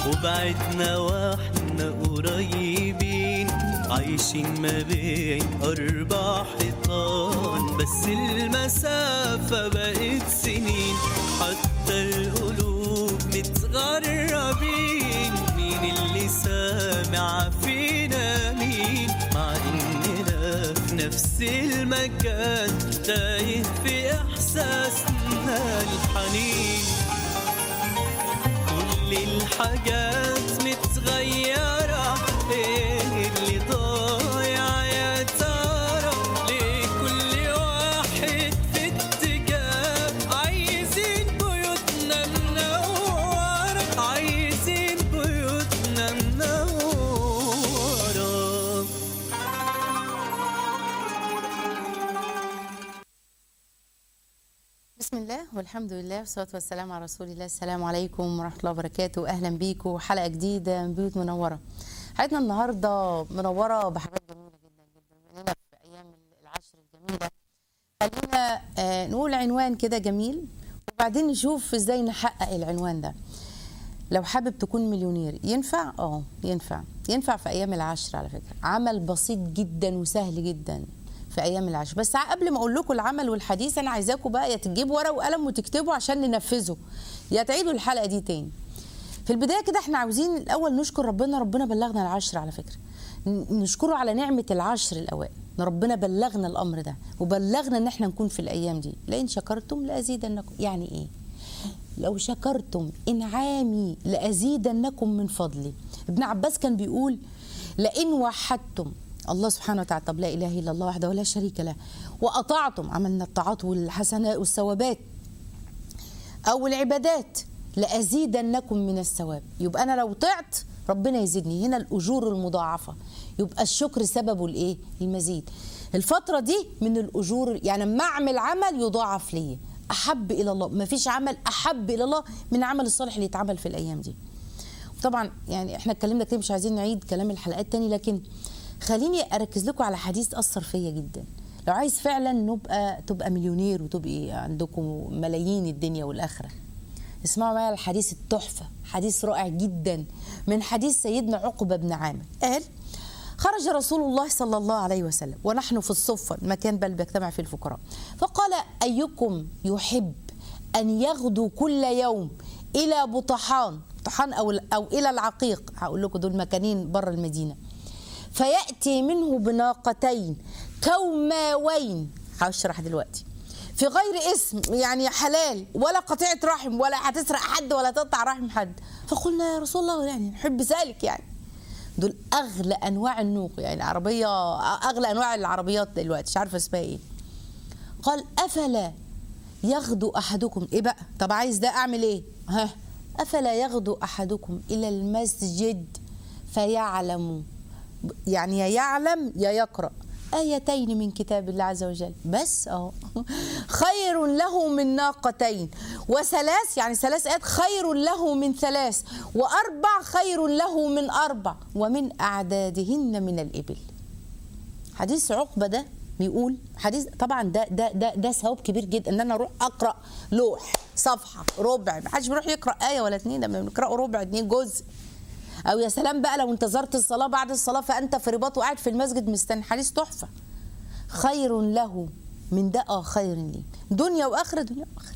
وبعدنا واحنا قريبين عايشين ما بين أربع حيطان بس المسافة بقت سنين حتى القلوب متغربين مين اللي سامع فينا مين مع إننا في نفس المكان تايه في إحساسنا الحنين كل الحاجات متغيرة ايه اللي ضايع يا ترى ليه كل واحد في اتجاه عايزين بيوتنا منورة عايزين بيوتنا منورة بسم الله والحمد لله والصلاة والسلام على رسول الله السلام عليكم ورحمة الله وبركاته أهلا بيكم حلقة جديدة من بيوت منورة حلقتنا النهاردة منورة بحاجات جميلة جدا جدا مننا في أيام العشر الجميلة خلينا آه، نقول عنوان كده جميل وبعدين نشوف ازاي نحقق العنوان ده لو حابب تكون مليونير ينفع اه ينفع ينفع في ايام العشر على فكره عمل بسيط جدا وسهل جدا في ايام العشر بس قبل ما اقول لكم العمل والحديث انا عايزاكم بقى يا تجيبوا ورقه وقلم وتكتبوا عشان ننفذه يا تعيدوا الحلقه دي تاني في البدايه كده احنا عاوزين الاول نشكر ربنا ربنا بلغنا العشر على فكره ن- نشكره على نعمه العشر الاوائل ان ربنا بلغنا الامر ده وبلغنا ان احنا نكون في الايام دي لئن شكرتم لازيدنكم يعني ايه لو شكرتم انعامي لازيدنكم من فضلي ابن عباس كان بيقول لئن وحدتم الله سبحانه وتعالى طب لا اله الا الله وحده ولا شريك له واطعتم عملنا الطاعات والحسنات والثوابات او العبادات لازيدنكم من الثواب يبقى انا لو طعت ربنا يزيدني هنا الاجور المضاعفه يبقى الشكر سببه الايه المزيد الفتره دي من الاجور يعني لما اعمل عمل يضاعف لي احب الى الله ما فيش عمل احب الى الله من العمل الصالح اللي يتعمل في الايام دي طبعا يعني احنا اتكلمنا كتير مش عايزين نعيد كلام الحلقات تاني لكن خليني اركز لكم على حديث اثر فيا جدا لو عايز فعلا نبقى تبقى مليونير وتبقي عندكم ملايين الدنيا والاخره اسمعوا معايا الحديث التحفه حديث رائع جدا من حديث سيدنا عقبه بن عامر قال خرج رسول الله صلى الله عليه وسلم ونحن في الصفة المكان بل بيجتمع فيه الفقراء فقال أيكم يحب أن يغدو كل يوم إلى بطحان بطحان أو, أو إلى العقيق هقول لكم دول مكانين بره المدينة فيأتي منه بناقتين كوماوين هشرح دلوقتي في غير اسم يعني حلال ولا قطيعة رحم ولا هتسرق حد ولا تقطع رحم حد فقلنا يا رسول الله يعني نحب ذلك يعني دول اغلى انواع النوق يعني عربيه اغلى انواع العربيات دلوقتي مش عارفه اسمها ايه قال افلا يغدو احدكم ايه بقى طب عايز ده اعمل ايه ها افلا يغدو احدكم الى المسجد فيعلم يعني يا يعلم يا يقرا آيتين من كتاب الله عز وجل بس اه خير له من ناقتين وثلاث يعني ثلاث آيات خير له من ثلاث وأربع خير له من أربع ومن أعدادهن من الإبل حديث عقبة ده بيقول حديث طبعا ده ده ده ده ثواب كبير جدا ان انا اروح اقرا لوح صفحه ربع ما حدش بيروح يقرا ايه ولا اتنين ده بنقرا ربع اتنين جزء او يا سلام بقى لو انتظرت الصلاه بعد الصلاه فانت في رباط وقاعد في المسجد مستني حديث تحفه خير له من ده اه خير لي دنيا واخره دنيا واخره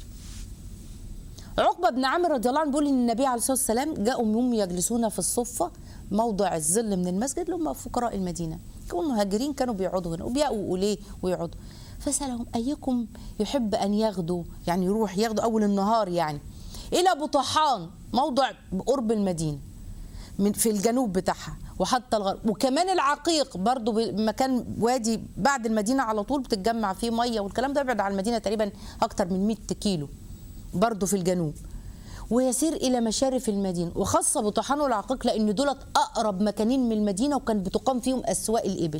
عقبه بن عامر رضي الله عنه بيقول ان النبي عليه الصلاه والسلام جاءوا يوم يجلسون في الصفه موضع الظل من المسجد اللي هم فقراء المدينه كانوا المهاجرين كانوا بيقعدوا هنا وبيأووا اليه ويقعدوا فسالهم ايكم يحب ان يغدو يعني يروح ياخدوا اول النهار يعني الى بطحان موضع قرب المدينه من في الجنوب بتاعها وحتى الغرب وكمان العقيق برضو مكان وادي بعد المدينه على طول بتتجمع فيه ميه والكلام ده يبعد عن المدينه تقريبا اكتر من 100 كيلو برضو في الجنوب ويسير الى مشارف المدينه وخاصه بطحان والعقيق لان دولت اقرب مكانين من المدينه وكان بتقام فيهم اسواق الابل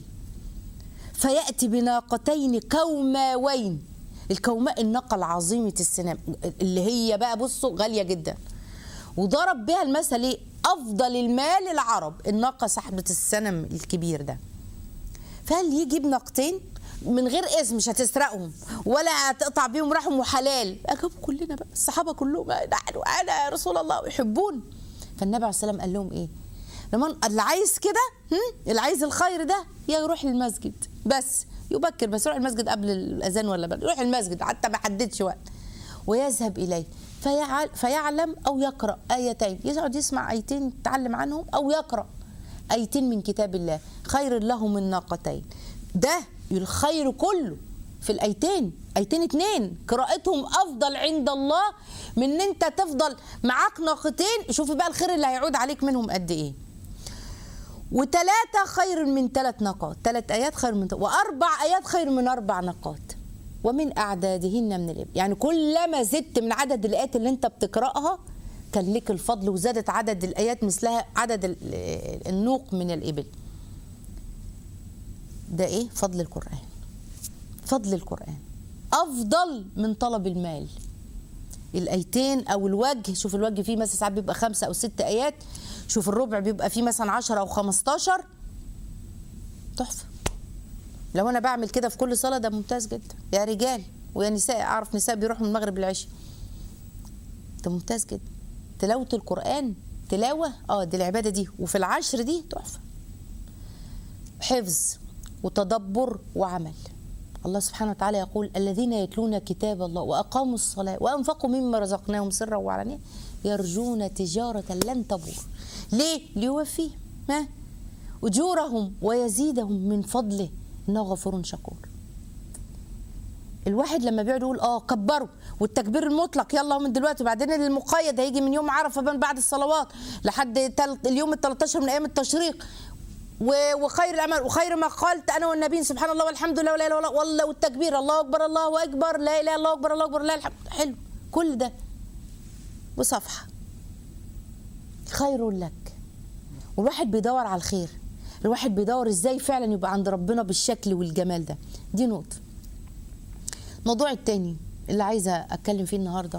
فياتي بناقتين كوماوين الكوماء الناقه العظيمه السنام اللي هي بقى بصوا غاليه جدا وضرب بها المثل ايه افضل المال العرب الناقه صاحبه السنم الكبير ده فقال يجيب ناقتين من غير اسم مش هتسرقهم ولا هتقطع بيهم رحم وحلال اجاب كلنا بقى الصحابه كلهم نحن انا يا رسول الله يحبون فالنبي عليه السلام قال لهم ايه لما اللي عايز كده هم؟ اللي عايز الخير ده يروح المسجد بس يبكر بس يروح المسجد قبل الاذان ولا بعد يروح المسجد حتى ما حددش وقت ويذهب اليه فيعل فيعلم او يقرا ايتين يقعد يسمع ايتين يتعلم عنهم او يقرا ايتين من كتاب الله خير له من ناقتين ده الخير كله في الايتين ايتين اتنين قراءتهم افضل عند الله من ان انت تفضل معاك ناقتين شوفي بقى الخير اللي هيعود عليك منهم قد ايه وثلاثة خير من ثلاث نقاط ثلاث آيات خير من وأربع آيات خير من أربع نقاط ومن أعدادهن من الإبل يعني كلما زدت من عدد الآيات اللي أنت بتقرأها كان لك الفضل وزادت عدد الآيات مثلها عدد ال- النوق من الإبل ده إيه فضل القرآن فضل القرآن أفضل من طلب المال الايتين او الوجه شوف الوجه فيه مثلا ساعات بيبقى خمسة او ست ايات شوف الربع بيبقى فيه مثلا 10 او 15 تحفه لو انا بعمل كده في كل صلاه ده ممتاز جدا يا رجال ويا نساء اعرف نساء بيروحوا من المغرب للعشاء ده ممتاز جدا تلاوه القران تلاوه اه دي العباده دي وفي العشر دي تحفه حفظ وتدبر وعمل الله سبحانه وتعالى يقول الذين يتلون كتاب الله واقاموا الصلاه وانفقوا مما رزقناهم سرا وعلانيه يرجون تجاره لن تبور ليه ليوفيهم ما اجورهم ويزيدهم من فضله انه غفور شكور الواحد لما بيقعد يقول اه كبروا والتكبير المطلق يلا من دلوقتي وبعدين المقيد هيجي من يوم عرفه من بعد الصلوات لحد تل- اليوم ال 13 من ايام التشريق و- وخير الامل وخير ما قالت انا والنبي سبحان الله والحمد لله ولا اله الا الله والله والتكبير الله اكبر الله اكبر لا اله الا الله اكبر الله اكبر لا الحمد حلو كل ده وصفحه خير لك والواحد بيدور على الخير الواحد بيدور ازاي فعلا يبقى عند ربنا بالشكل والجمال ده دي نقطه الموضوع التاني اللي عايزه اتكلم فيه النهارده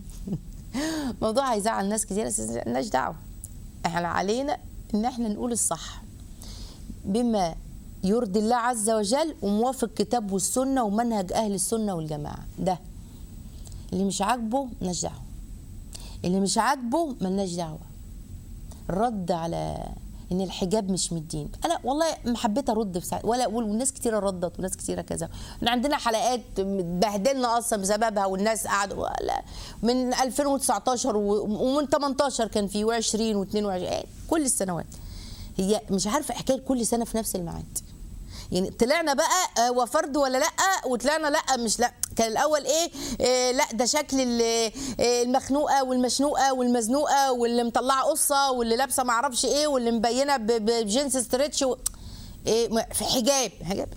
موضوع هيزعل ناس كتير بس مالناش دعوه احنا علينا ان احنا نقول الصح بما يرضي الله عز وجل وموافق كتاب والسنه ومنهج اهل السنه والجماعه ده اللي مش عاجبه مالناش دعوه اللي مش عاجبه مالناش دعوه الرد على ان الحجاب مش من الدين انا والله ما حبيت ارد في ساعة ولا اقول والناس كتيره ردت وناس كتيره كذا احنا عندنا حلقات بهدلنا اصلا بسببها والناس قعدوا ولا من 2019 و- ومن 18 كان في و20 و22 كل السنوات هي مش عارفه حكايه كل سنه في نفس الميعاد يعني طلعنا بقى آه، وفرد ولا لا وطلعنا لا مش لا كان الاول ايه, إيه لا ده شكل ال- إيه المخنوقه والمشنوقه والمزنوقه واللي مطلعه قصه واللي لابسه ما اعرفش ايه واللي مبينه ب- بجنس ستريتش و... إيه م- في حجاب حجاب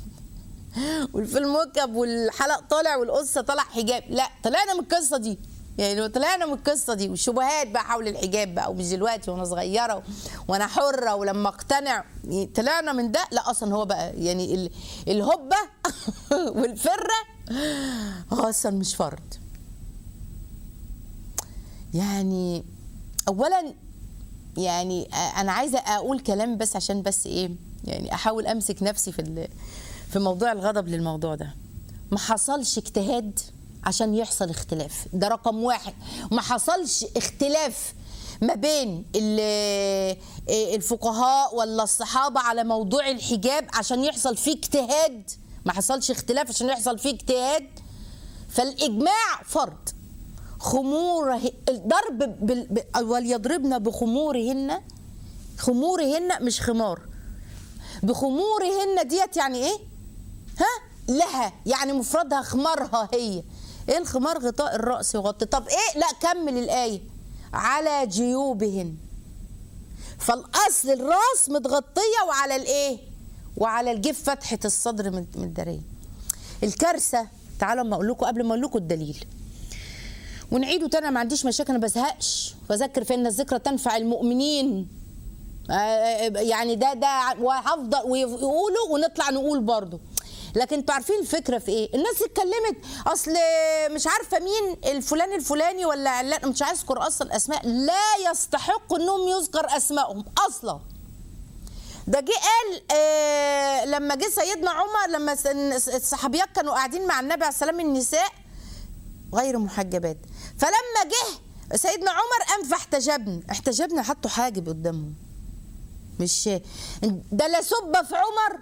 والفيلم موكب والحلق طالع والقصه طالع حجاب لا طلعنا من القصه دي يعني طلعنا من القصه دي والشبهات بقى حول الحجاب بقى ومش دلوقتي وانا صغيره وانا حره ولما اقتنع يعني طلعنا من ده لا اصلا هو بقى يعني ال- الهبه والفره هو اصلا مش فرد يعني اولا يعني انا عايزه اقول كلام بس عشان بس ايه يعني احاول امسك نفسي في ال- في موضوع الغضب للموضوع ده ما حصلش اجتهاد عشان يحصل اختلاف ده رقم واحد ما حصلش اختلاف ما بين ال- الفقهاء ولا الصحابه على موضوع الحجاب عشان يحصل فيه اجتهاد ما حصلش اختلاف عشان يحصل فيه اجتهاد فالاجماع فرض خمور الضرب بال... ب- وليضربن بخمورهن خمورهن مش خمار بخمورهن ديت يعني ايه ها لها يعني مفردها خمارها هي ايه الخمار غطاء الراس يغطي طب ايه لا كمل الايه على جيوبهن فالاصل الراس متغطيه وعلى الايه وعلى الجيب فتحه الصدر مت- متداريه الكارثه تعالوا ما اقول لكم قبل ما اقول لكم الدليل ونعيده تاني أنا ما عنديش مشاكل انا بزهقش فذكر فان الذكرى تنفع المؤمنين آه، يعني ده ده وهفضل ويقولوا ونطلع نقول برضه لكن انتوا عارفين الفكره في ايه الناس اتكلمت اصل مش عارفه مين الفلان الفلاني ولا علان مش عايز اذكر اصلا اسماء لا يستحق انهم يذكر اسمائهم اصلا ده جه قال آه لما جه سيدنا عمر لما الس- الصحابيات كانوا قاعدين مع النبي عليه السلام النساء غير محجبات فلما جه سيدنا عمر قام فاحتجبنا احتجبنا حطوا حاجب قدامهم مش ده لا سب في عمر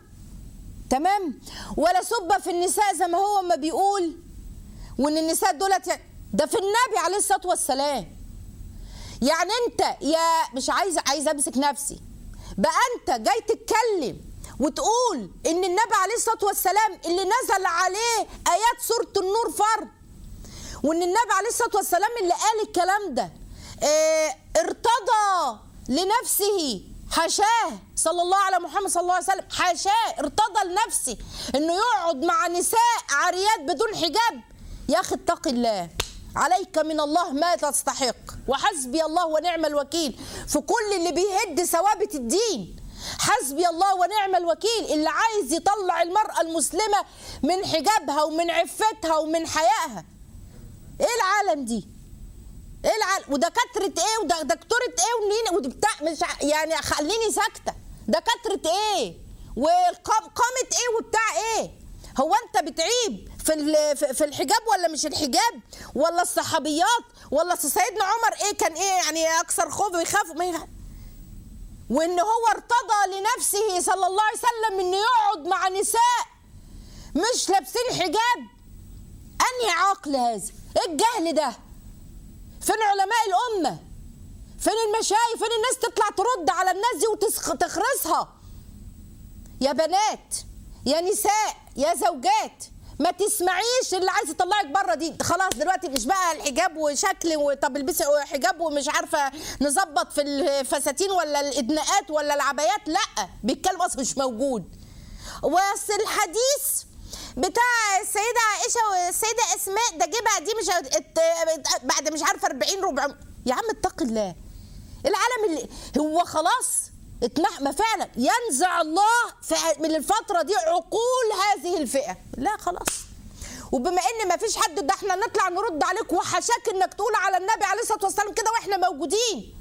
تمام ولا سب في النساء زي ما هو ما بيقول وان النساء دولت يعني ده في النبي عليه الصلاه والسلام يعني انت يا مش عايزه عايزه امسك نفسي بقى انت جاي تتكلم وتقول ان النبي عليه الصلاه والسلام اللي نزل عليه ايات سوره النور فرض وان النبي عليه الصلاه والسلام اللي قال الكلام ده اه ارتضى لنفسه حاشاه صلى الله على محمد صلى الله عليه وسلم حاشاه ارتضى لنفسه انه يقعد مع نساء عاريات بدون حجاب يا اخي اتق الله عليك من الله ما تستحق وحسبي الله ونعم الوكيل في كل اللي بيهد ثوابت الدين حسبي الله ونعم الوكيل اللي عايز يطلع المرأة المسلمة من حجابها ومن عفتها ومن حيائها ايه العالم دي ايه العالم ودكاترة ايه ودكتورة ايه ونين وبتاع مش ع- يعني خليني ساكتة دكاترة ايه وقامة ايه وبتاع ايه هو انت بتعيب في ال- في- في الحجاب ولا مش الحجاب ولا الصحابيات ولا سيدنا عمر ايه كان ايه يعني اكثر خوف ويخاف ما يخاف وان هو ارتضى لنفسه صلى الله عليه وسلم انه يقعد مع نساء مش لابسين حجاب انهي عقل هذا ايه الجهل ده فين علماء الامه فين المشايخ فين الناس تطلع ترد على الناس دي وتخرسها يا بنات يا نساء يا زوجات ما تسمعيش اللي عايز يطلعك بره دي خلاص دلوقتي مش بقى الحجاب وشكل وطب البسي حجاب ومش عارفه نظبط في الفساتين ولا الادناءات ولا العبايات لا بيتكلم اصلا مش موجود بس الحديث بتاع السيدة عائشة والسيدة أسماء ده جه بعديه مش ات- بعد مش عارفة 40 ربع يا عم اتق الله العالم اللي هو خلاص اتمح ما فعلا ينزع الله في- من الفترة دي عقول هذه الفئة لا خلاص وبما ان ما فيش حد ده احنا نطلع نرد عليك وحشاك انك تقول على النبي عليه الصلاه والسلام كده واحنا موجودين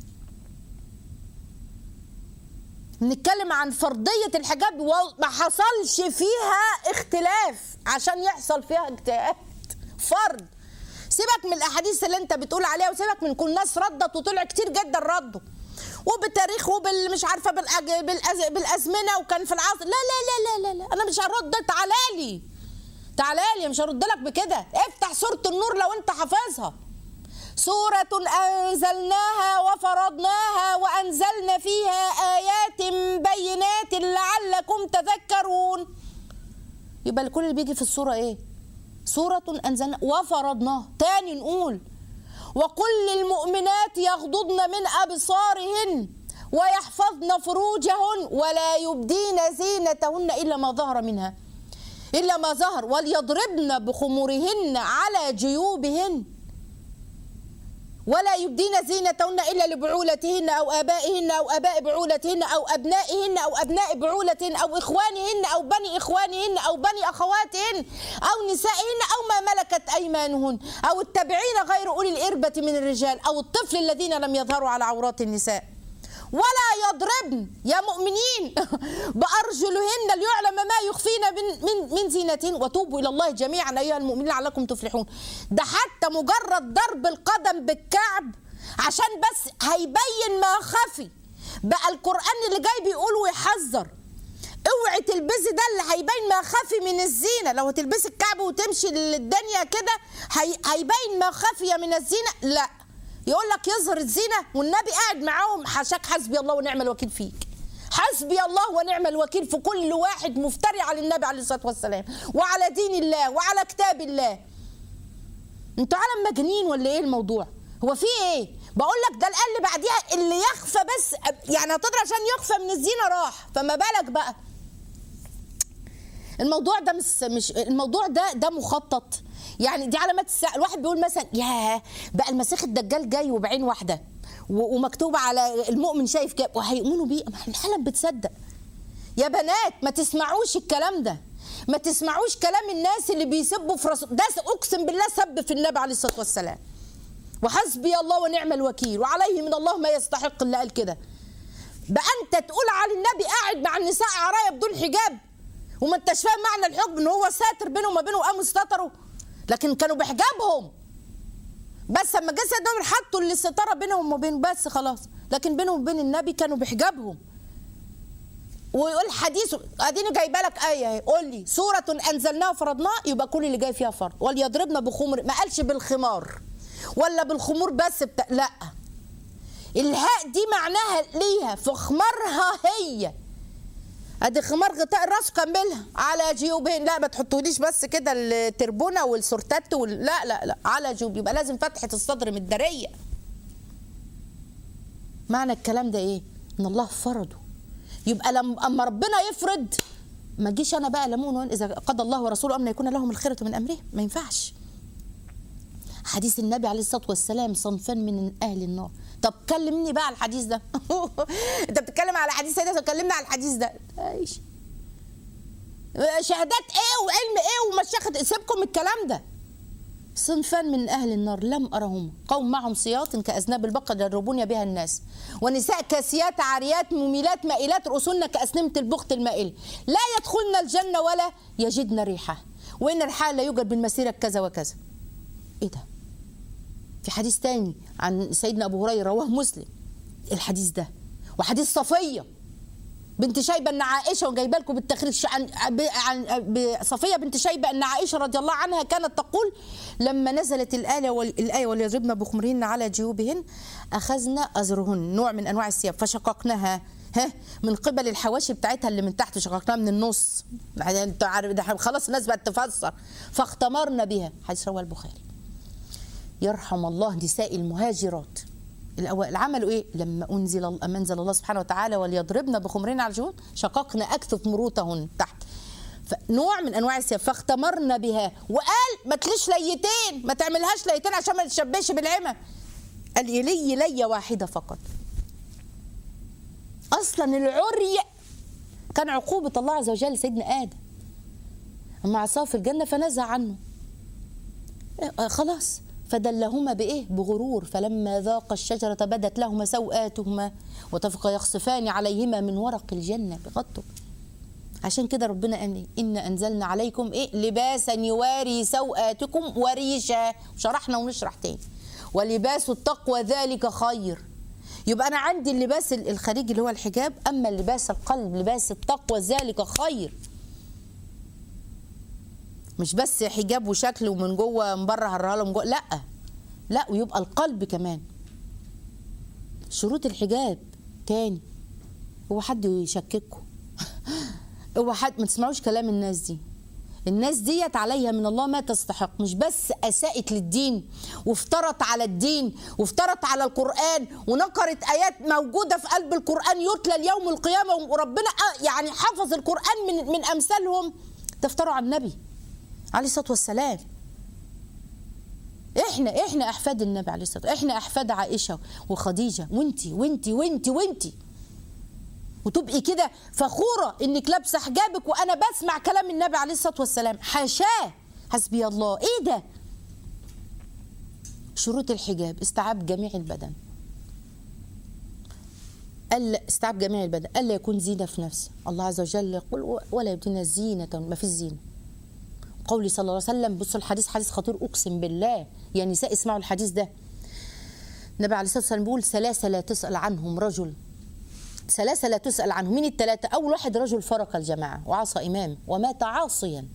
نتكلم عن فرضية الحجاب وما حصلش فيها اختلاف عشان يحصل فيها اجتهاد فرض سيبك من الاحاديث اللي انت بتقول عليها وسيبك من كل الناس ردت وطلع كتير جدا ردوا وبالتاريخ وبالمش عارفه بالأج... بالأز... بالازمنه وكان في العصر لا لا لا لا لا, لا. انا مش هرد تعالى لي تعالى لي مش هرد لك بكده افتح سوره النور لو انت حافظها سورة أنزلناها وفرضناها وأنزلنا فيها آيات بينات لعلكم تذكرون يبقى الكل اللي بيجي في السورة إيه؟ سورة أنزلنا وفرضناها تاني نقول وقل للمؤمنات يغضضن من أبصارهن ويحفظن فروجهن ولا يبدين زينتهن إلا ما ظهر منها إلا ما ظهر وليضربن بخمورهن على جيوبهن ولا يبدين زينتهن الا لبعولتهن او ابائهن او اباء بعولتهن او ابنائهن او ابناء بعولتهن او اخوانهن او بني اخوانهن او بني اخواتهن او نسائهن او ما ملكت ايمانهن او التابعين غير اولي الاربه من الرجال او الطفل الذين لم يظهروا على عورات النساء ولا يضربن يا مؤمنين بارجلهن ليعلم ما يخفين من من من زينتهن وتوبوا الى الله جميعا ايها المؤمنين لعلكم تفلحون ده حتى مجرد ضرب القدم بالكعب عشان بس هيبين ما خفي بقى القران اللي جاي بيقول ويحذر اوعي تلبسي ده اللي هيبين ما خفي من الزينه لو هتلبسي الكعب وتمشي الدنيا كده هي هيبين ما خفي من الزينه لا يقول لك يظهر الزنا والنبي قاعد معاهم حاشاك حسبي الله ونعم الوكيل فيك حسبي الله ونعم الوكيل في كل واحد مفتري على النبي عليه الصلاه والسلام وعلى دين الله وعلى كتاب الله انتوا عالم مجانين ولا ايه الموضوع هو في ايه بقول لك ده القل بعديها اللي يخفى بس يعني هتضرب عشان يخفى من الزينه راح فما بالك بقى الموضوع ده مش مش الموضوع ده ده مخطط يعني دي علامات الساعه الواحد بيقول مثلا ياه بقى المسيح الدجال جاي وبعين واحده و- ومكتوب على المؤمن شايف كده وهيؤمنوا بيه ما العالم بتصدق يا بنات ما تسمعوش الكلام ده ما تسمعوش كلام الناس اللي بيسبوا في رسول ده اقسم بالله سب في النبي عليه الصلاه والسلام وحسبي الله ونعم الوكيل وعليه من الله ما يستحق اللي قال كده بقى انت تقول على النبي قاعد مع النساء عرايا بدون حجاب وما انتش فاهم معنى الحكم ان هو ساتر بينهم وما بينه وقاموا استتروا لكن كانوا بحجابهم بس اما جه سيدنا عمر حطوا الستاره بينهم وبين بس خلاص لكن بينهم وبين النبي كانوا بحجابهم ويقول حديث اديني جايبه لك ايه اهي قول لي سوره انزلناها وفرضناها يبقى كل اللي جاي فيها فرض وليضربن بخمر ما قالش بالخمار ولا بالخمور بس بتا... لا الهاء دي معناها ليها في خمارها هي ادي خمار غطاء الراس كملها على جيوبهن لا ما تحطوليش بس كده التربونه والسورتات وال... لا لا لا على جيوب يبقى لازم فتحه الصدر متداريه معنى الكلام ده ايه ان الله فرضه يبقى لما اما ربنا يفرض ما جيش انا بقى لمون اذا قضى الله ورسوله امر يكون لهم الخيره من امره ما ينفعش حديث النبي عليه الصلاه والسلام صنفان من اهل النار طب كلمني بقى على الحديث ده انت بتتكلم على حديث سيدنا كلمنا على الحديث ده ايش شهادات ايه وعلم ايه ومشيخه سيبكم الكلام ده صنفان من اهل النار لم ارهم قوم معهم سياط كاذناب البقر يضربون بها الناس ونساء كاسيات عاريات مميلات مائلات رؤوسهن كاسنمه البخت المائل لا يدخلن الجنه ولا يجدن ريحه وان الحال لا يوجد بالمسيره كذا وكذا ايه ده في حديث تاني عن سيدنا ابو هريره رواه مسلم الحديث ده وحديث صفيه بنت شيبه ان عائشه وجايبه لكم بالتخريج عن عن صفيه بنت شيبه ان عائشه رضي الله عنها كانت تقول لما نزلت الايه والايه وليضربن بخمرهن على جيوبهن اخذنا ازرهن نوع من انواع الثياب فشققناها ها من قبل الحواشي بتاعتها اللي من تحت شققناها من النص انت عارف ده خلاص الناس بقت تفسر فاختمرنا بها حديث رواه البخاري يرحم الله نساء المهاجرات الاول عملوا ايه لما انزل انزل الله سبحانه وتعالى وليضربن بخمرين على الجهود شققنا اكتف مروتهن تحت نوع من انواع الثياب فاختمرنا بها وقال ما تليش ليتين ما تعملهاش ليتين عشان ما تشبهش بالعمى قال لي لي واحده فقط اصلا العري كان عقوبه الله عز وجل لسيدنا ادم اما عصاه في الجنه فنزع عنه خلاص فدلهما بايه بغرور فلما ذاق الشجره بدت لهما سوآتهما وطفقا يخصفان عليهما من ورق الجنه بغضه عشان كده ربنا قال إيه؟ إن أنزلنا عليكم إيه لباسا يواري سوآتكم وريشا شرحنا ونشرح تاني ولباس التقوى ذلك خير يبقى أنا عندي اللباس الخارجي اللي هو الحجاب أما اللباس القلب لباس التقوى ذلك خير مش بس حجاب وشكل ومن جوه من بره هرها من جوه لا لا ويبقى القلب كمان شروط الحجاب تاني هو حد يشكككم هو حد ما تسمعوش كلام الناس دي الناس ديت عليها من الله ما تستحق مش بس اساءت للدين وافترت على الدين وافترت على القران ونقرت ايات موجوده في قلب القران يتلى اليوم القيامه وربنا يعني حفظ القران من من امثالهم تفتروا على النبي عليه الصلاه والسلام احنا احنا احفاد النبي عليه الصلاه والسلام احنا احفاد عائشه وخديجه وانتي وانتي وانتي وانتي وتبقي كده فخوره انك لابسه حجابك وانا بسمع كلام النبي عليه الصلاه والسلام حاشاه حسبي الله ايه ده شروط الحجاب استيعاب جميع البدن ألا استيعاب جميع البدن ألا يكون زينة في نفسه الله عز وجل يقول ولا يبدين زينة ما في زينة قولي صلى الله عليه وسلم بصوا الحديث حديث خطير اقسم بالله يا نساء اسمعوا الحديث ده النبي عليه الصلاه والسلام بيقول ثلاثه لا تسال عنهم رجل ثلاثه لا تسال عنهم مين الثلاثه اول واحد رجل فرق الجماعه وعصى امام ومات عاصيا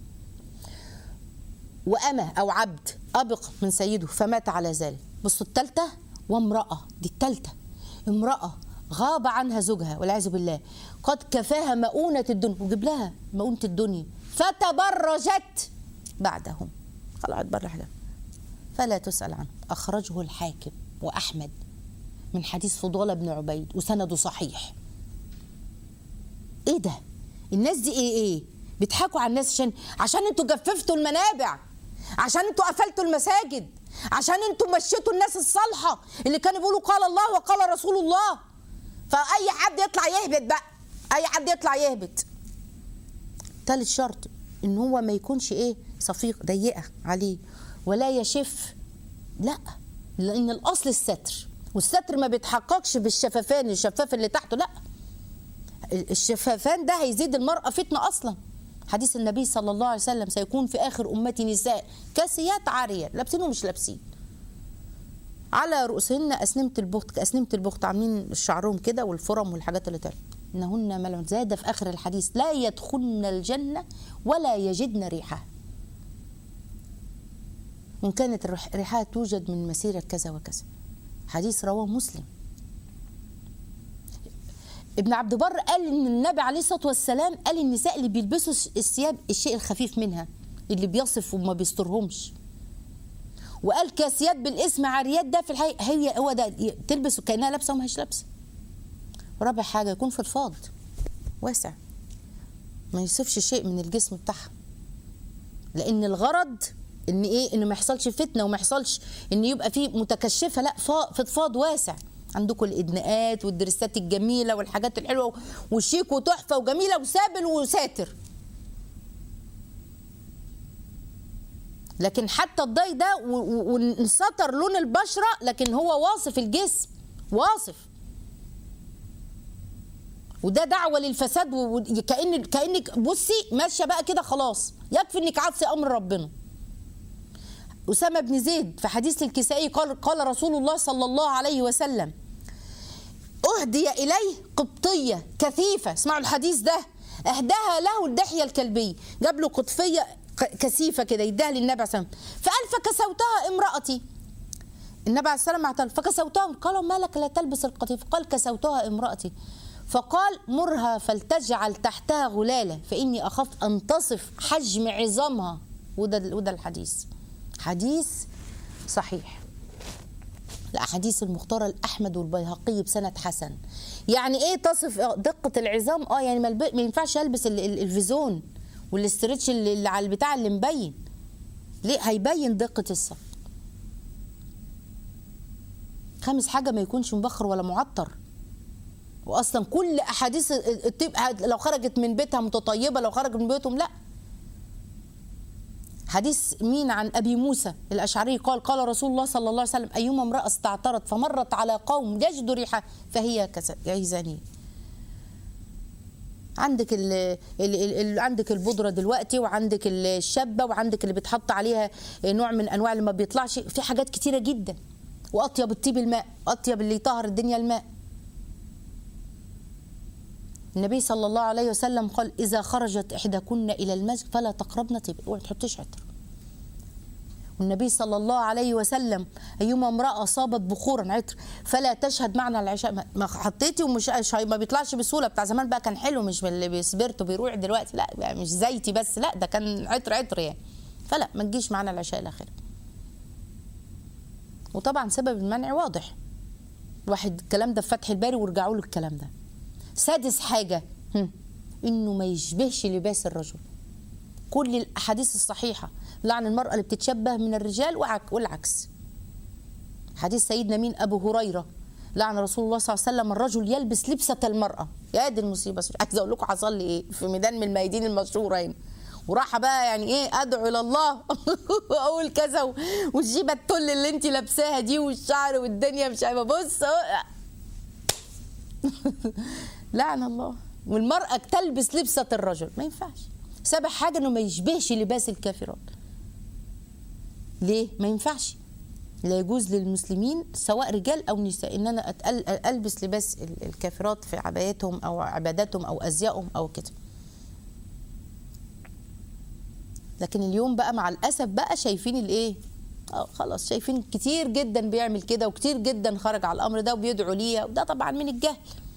وأمة أو عبد أبق من سيده فمات على ذلك بصوا الثالثة وامرأة دي الثالثة امرأة غاب عنها زوجها والعياذ بالله قد كفاها مؤونة الدنيا وجيب لها مؤونة الدنيا فتبرجت بعدهم خلعت بره حاجة فلا تسأل عنه أخرجه الحاكم وأحمد من حديث فضالة بن عبيد وسنده صحيح ايه ده الناس دي ايه ايه بيضحكوا على الناس عشان عشان انتوا جففتوا المنابع عشان انتوا قفلتوا المساجد عشان انتوا مشيتوا الناس الصالحه اللي كانوا بيقولوا قال الله وقال رسول الله فاي حد يطلع يهبط بقى اي حد يطلع يهبط ثالث شرط ان هو ما يكونش ايه صفيق ضيقه عليه ولا يشف لا لان الاصل الستر والستر ما بيتحققش بالشفافان الشفاف اللي تحته لا الشفافان ده هيزيد المرأة فتنة أصلا حديث النبي صلى الله عليه وسلم سيكون في آخر أمتي نساء كاسيات عاريات لابسين ومش لابسين على رؤوسهن اسنمه البخت اسنمه البخت عاملين شعرهم كده والفرم والحاجات اللي تعمل انهن ملعون زاد في اخر الحديث لا يدخلن الجنه ولا يجدن ريحها وان كانت الريح- ريحها توجد من مسيره كذا وكذا حديث رواه مسلم ابن عبد بر قال ان النبي عليه الصلاه والسلام قال النساء اللي بيلبسوا الثياب الشيء الخفيف منها اللي بيصف وما بيسترهمش وقال كاسيات بالاسم عاريات ده في الحقيقه هي هو ده ي- تلبس كانها لابسه وما هيش لابسه رابع حاجه يكون فضفاض واسع ما يصفش شيء من الجسم بتاعها لان الغرض ان ايه ان ما يحصلش فتنه وما يحصلش ان يبقى فيه متكشفه لا فا- فضفاض واسع عندكم الادناءات والدرسات الجميله والحاجات الحلوه وشيك وتحفه وجميله وسابل وساتر لكن حتى الضي ده و- و- وانسطر لون البشره لكن هو واصف الجسم واصف وده دعوه للفساد و- و- كان كانك بصي ماشيه بقى كده خلاص يكفي انك عصي امر ربنا اسامه بن زيد في حديث الكسائي قال قال رسول الله صلى الله عليه وسلم اهدي اليه قبطيه كثيفه اسمعوا الحديث ده اهداها له الدحيه الكلبي جاب له قطفيه ق- كثيفه كده يديها للنبي عليه الصلاه والسلام فقال فكسوتها امراتي النبي عليه السلام اعترف فكسوتها قالوا ما لك لا تلبس القطيف قال كسوتها امرأتي فقال مرها فلتجعل تحتها غلالة فإني أخاف أن تصف حجم عظامها وده وده الحديث حديث صحيح الأحاديث المختارة الأحمد والبيهقي بسند حسن يعني إيه تصف دقة العظام آه يعني ما الب- ما ينفعش ألبس ال- ال- الفيزون والاسترتش اللي اللي على البتاع اللي مبين ليه هيبين دقة الساق خامس حاجة ما يكونش مبخر ولا معطر واصلا كل احاديث الطيب لو خرجت من بيتها متطيبه لو خرجت من بيتهم لا حديث مين عن ابي موسى الاشعري قال قال رسول الله صلى الله عليه وسلم ايما امراه استعطرت فمرت على قوم يجدوا ريحه فهي كذا هي زانيه عندك ال ال ال عندك البودره دلوقتي وعندك الشابه وعندك اللي بيتحط عليها نوع من انواع اللي ما بيطلعش في حاجات كتيره جدا واطيب الطيب الماء اطيب اللي يطهر الدنيا الماء النبي صلى الله عليه وسلم قال إذا خرجت إحداكن إلى المسجد فلا تقربن طيب وما تحطيش عطر والنبي صلى الله عليه وسلم أيما امرأة أصابت بخورا عطر فلا تشهد معنا العشاء ما- ما حطيتي ومش مش- ما بيطلعش بسهولة بتاع زمان بقى كان حلو مش من اللي بيسبرت وبيروح دلوقتي لا بقى مش زيتي بس لا ده كان عطر عطر يعني فلا ما تجيش معنا العشاء الأخير وطبعا سبب المنع واضح الواحد الكلام ده في فتح الباري وارجعوا له الكلام ده سادس حاجة هم، انه ما يشبهش لباس الرجل كل الاحاديث الصحيحة لعن المرأة اللي بتتشبه من الرجال وعك- والعكس حديث سيدنا مين ابو هريرة لعن رسول الله صلى الله عليه وسلم الرجل يلبس لبسة المرأة يا دي المصيبة مش عايزة اقول لكم حصل لي ايه في ميدان من الميادين المشهورة هنا وراح بقى يعني ايه ادعو الى الله واقول كذا و- والجيبه التل اللي انت لابساها دي والشعر والدنيا مش عارفه بص أهو. لعن الله والمرأة تلبس لبسة الرجل ما ينفعش سابع حاجة انه ما يشبهش لباس الكافرات ليه ما ينفعش لا يجوز للمسلمين سواء رجال او نساء ان انا أتقل- البس لباس ال- الكافرات في عباياتهم او عباداتهم او ازيائهم او كده لكن اليوم بقى مع الاسف بقى شايفين الايه اه خلاص شايفين كتير جدا بيعمل كده وكتير جدا خرج على الامر ده وبيدعوا ليه وده طبعا من الجهل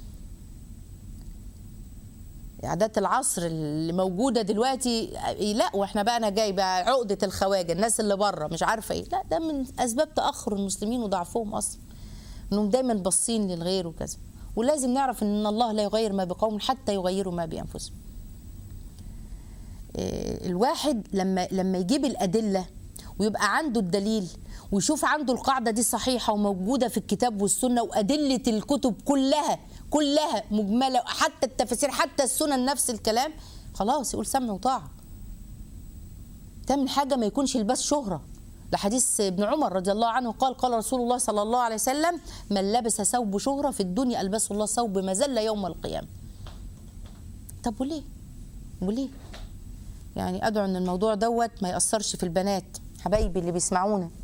عادات العصر اللي موجوده دلوقتي لا واحنا بقى انا جايبه عقده الخواجه الناس اللي بره مش عارفه ايه لا ده من اسباب تاخر المسلمين وضعفهم اصلا انهم دايما باصين للغير وكذا ولازم نعرف ان الله لا يغير ما بقوم حتى يغيروا ما بانفسهم إيه، الواحد لما لما يجيب الادله ويبقى عنده الدليل ويشوف عنده القاعده دي صحيحه وموجوده في الكتاب والسنه وادله الكتب كلها كلها مجمله حتى التفاسير حتى السنن نفس الكلام خلاص يقول سمع وطاعه تامن حاجه ما يكونش لباس شهره لحديث ابن عمر رضي الله عنه قال قال رسول الله صلى الله عليه وسلم من لبس ثوب شهره في الدنيا البسه الله ثوب مذله يوم القيامه طب وليه وليه يعني ادعو ان الموضوع دوت ما ياثرش في البنات حبايبي اللي بيسمعونا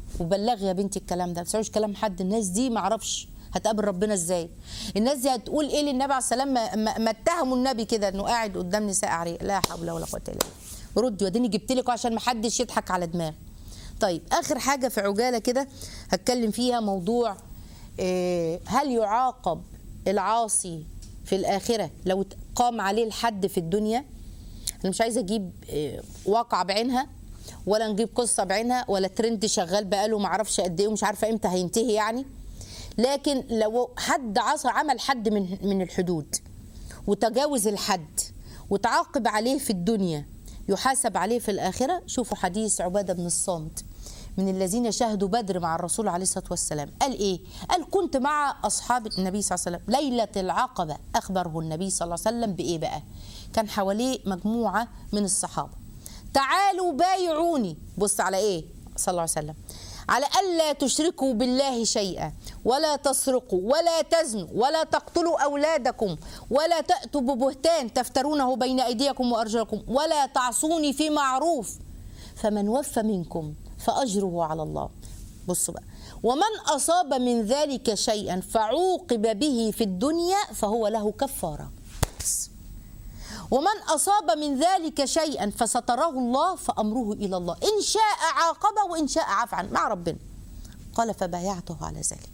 وبلغي يا بنتي الكلام ده ما تسمعوش كلام حد الناس دي ما اعرفش هتقابل ربنا ازاي الناس دي هتقول ايه للنبي عليه السلام ما, ما, ما اتهموا النبي كده انه قاعد قدام نساء عري لا حول ولا قوه الا بالله ردي وديني جبت لك عشان ما حدش يضحك على دماغي طيب اخر حاجه في عجاله كده هتكلم فيها موضوع إيه، هل يعاقب العاصي في الاخره لو قام عليه الحد في الدنيا انا مش عايزه اجيب إيه، واقع بعينها ولا نجيب قصه بعينها ولا ترند شغال بقاله ما اعرفش قد ايه ومش عارفه امتى هينتهي يعني لكن لو حد عصى عمل حد من من الحدود وتجاوز الحد وتعاقب عليه في الدنيا يحاسب عليه في الآخرة شوفوا حديث عبادة بن الصامت من الذين شهدوا بدر مع الرسول عليه الصلاة والسلام قال إيه؟ قال كنت مع أصحاب النبي صلى الله عليه وسلم ليلة العقبة أخبره النبي صلى الله عليه وسلم بإيه بقى؟ كان حواليه مجموعة من الصحابة تعالوا بايعوني بص على إيه؟ صلى الله عليه وسلم على ألا تشركوا بالله شيئا ولا تسرقوا ولا تزنوا ولا تقتلوا أولادكم ولا تأتوا ببهتان تفترونه بين أيديكم وأرجلكم ولا تعصوني في معروف فمن وفى منكم فأجره على الله بصوا بقى ومن أصاب من ذلك شيئا فعوقب به في الدنيا فهو له كفارة بس. ومن أصاب من ذلك شيئا فستره الله فأمره إلى الله إن شاء عاقبه وإن شاء عفى عنه مع ربنا قال فبايعته على ذلك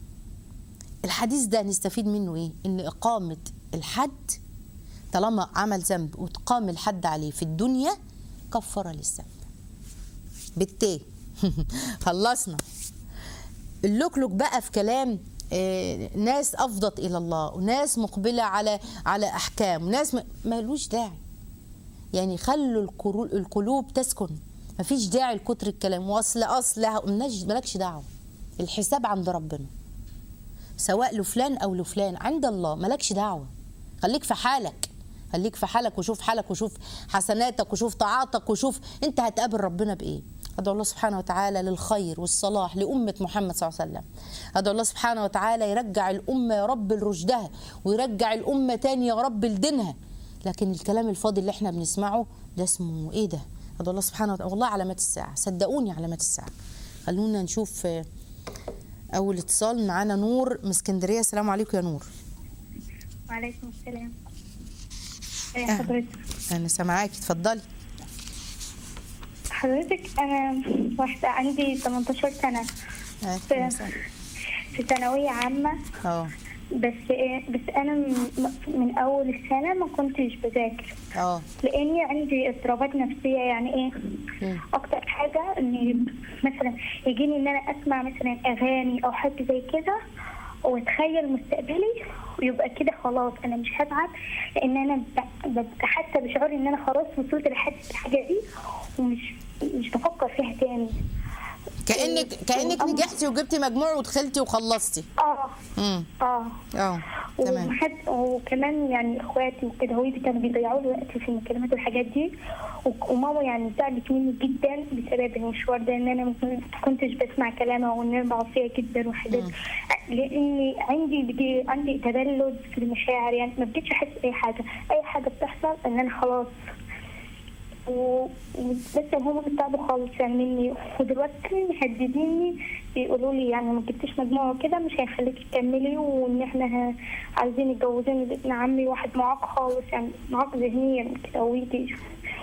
الحديث ده نستفيد منه إيه إن إقامة الحد طالما عمل ذنب وتقام الحد عليه في الدنيا كفر للذنب بالتالي خلصنا اللوكلوك بقى في كلام آه، ناس افضت الى الله وناس مقبله على على احكام وناس م- مالوش داعي يعني خلوا الكرو- القلوب تسكن مفيش داعي لكتر الكلام واصل اصل مالناش- مالكش دعوه الحساب عند ربنا سواء لفلان او لفلان عند الله مالكش دعوه خليك في حالك خليك في حالك وشوف حالك وشوف حسناتك وشوف طاعاتك وشوف انت هتقابل ربنا بايه ادعو الله سبحانه وتعالى للخير والصلاح لامه محمد صلى الله عليه وسلم ادعو الله سبحانه وتعالى يرجع الامه يا رب لرشدها ويرجع الامه تاني يا رب لدينها لكن الكلام الفاضي اللي احنا بنسمعه ده اسمه ايه ده ادعو الله سبحانه وتعالى والله علامات الساعه صدقوني علامات الساعه خلونا نشوف آه، اول اتصال معانا نور من اسكندريه السلام عليكم يا نور وعليكم السلام ايه أهلا. حضرتك انا سامعاكي اتفضلي حضرتك انا واحدة عندي 18 سنة أهلا في, وسهلا. في ثانوية عامة اه بس إيه بس انا من, من اول السنة ما كنتش بذاكر اه لاني عندي اضطرابات نفسية يعني ايه مم. اكتر حاجة اني مثلا يجيني ان انا اسمع مثلا اغاني او حاجة زي كده واتخيل مستقبلي ويبقى كده خلاص انا مش هتعب لان انا ب- ببقى حاسه بشعور ان انا خلاص وصلت لحد الحاجه دي ومش مش بفكر فيها تاني كانك كانك وأم- نجحتي وجبتي مجموع ودخلتي وخلصتي اه امم اه اه تمام وحد وكمان يعني اخواتي وكده هو كانوا بيضيعوا لي وقت في المكالمات والحاجات دي و- وماما يعني تعبت مني جدا بسبب المشوار ده ان انا ما كنتش بسمع كلامها وان انا بعصيها جدا وحاجات لاني عندي بيجي عندي تبلد في المشاعر يعني ما بقتش احس باي حاجه اي حاجه بتحصل ان انا خلاص و- بس هم بيتعبوا خالص يعني مني ودلوقتي مهدديني بيقولوا لي يعني ما جبتيش مجموعة وكده مش هيخليكي تكملي وان احنا ه- عايزين يجوزوني لابن عمي واحد معاق خالص يعني معاق ذهنيا كده ويجي